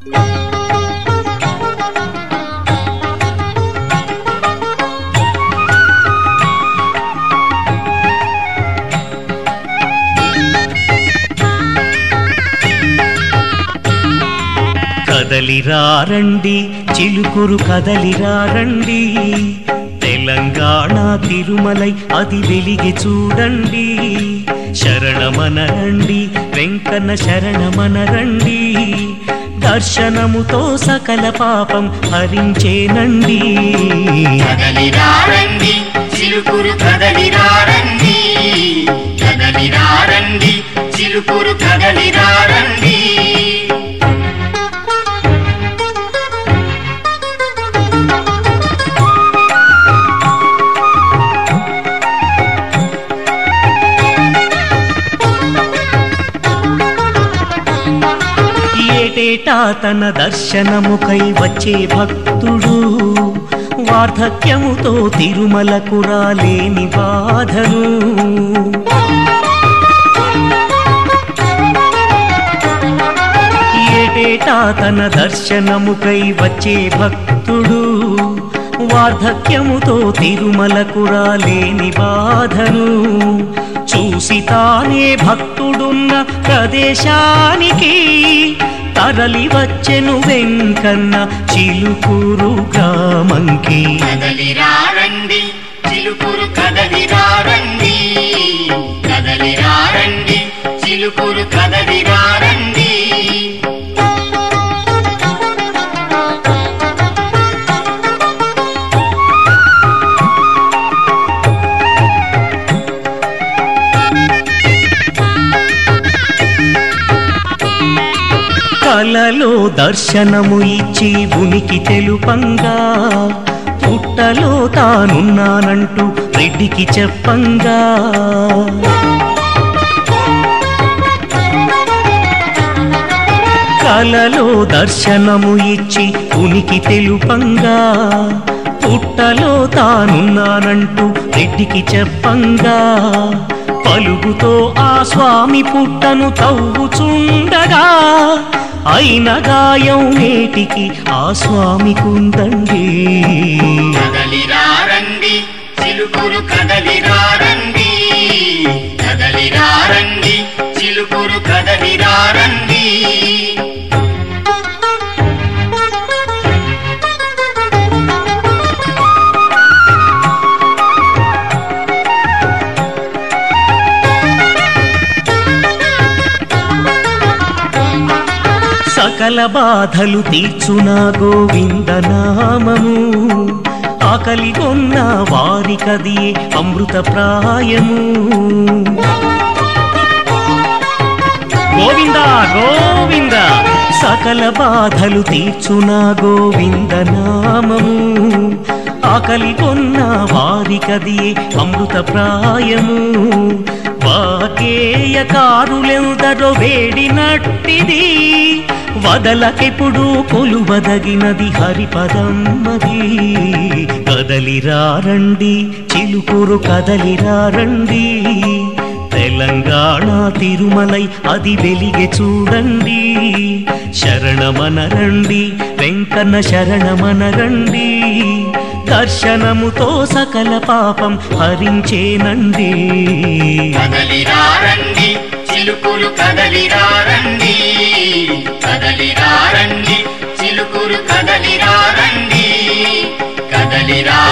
కదలిరారండి చిలుకురు కదలిరారండి తెలంగాణ తిరుమలై అది వెలిగి చూడండి శరణమనరండి వెంకన్న శరణమనరండి దర్శనముతో సకల పాపం హరించేనండి కదలిరారండి చిలుకురు కదలిరారండి కదలిరారండి చిలుకురు కదలిరారండి ఏటేటా తన దర్శనముకై వచ్చే భక్తుడు వార్ధక్యముతో తిరుమలకు రాలేని బాధను ఏటేటా తన దర్శనముకై వచ్చే భక్తుడు వార్ధక్యముతో తిరుమలకు రాలేని బాధను చూసి తానే భక్తుడున్న ప్రదేశానికి తరలి వచ్చెను వెంకన్న చిలుకూరు గ్రామంకి కదలిరారండి చిలుకురు కదలిరారండి కదలిరారండి చిలుకురు కదలిరారండి కలలో దర్శనము ఇచ్చి ఉనికి తెలుపంగా పుట్టలో తానున్నానంటూ రెడ్డికి చెప్పంగా కలలో దర్శనము ఇచ్చి ఉనికి తెలుపంగా పుట్టలో తానున్నానంటూ రెడ్డికి చెప్పంగా పలుగుతో ఆ స్వామి పుట్టను తవ్వుచుండగా అయిన గాయం నేటికి ఆ స్వామికుందండి కదలిరారండి చిలుకురు కదలిరారండి కదలిరారండి చిలుకురు కదలిరారండి సకల బాధలు తీర్చున గోవిందనామము ఆకలి కొన్న వారికది అమృత ప్రాయము గోవింద గోవింద సకల బాధలు తీర్చున గోవిందనామము ఆకలి కొన్న వారికది అమృత ప్రాయము వాకేయకారులెందరో వేడినట్టిది వదలకెప్పుడు కొలువదగినది హరిపదమ్మది కదలిరారండి చిలుకురు కదలిరారండి తెలంగాణ తిరుమలై అది వెలిగే చూడండి శరణమనరండి వెంకన్న శరణమనరండి దర్శనముతో సకల పాపం హరించేనండి కదలిరారండి చిలుకురు కదలిరారండి కదలిరారండి చిలుకురు కదలిరారండి కదలిరా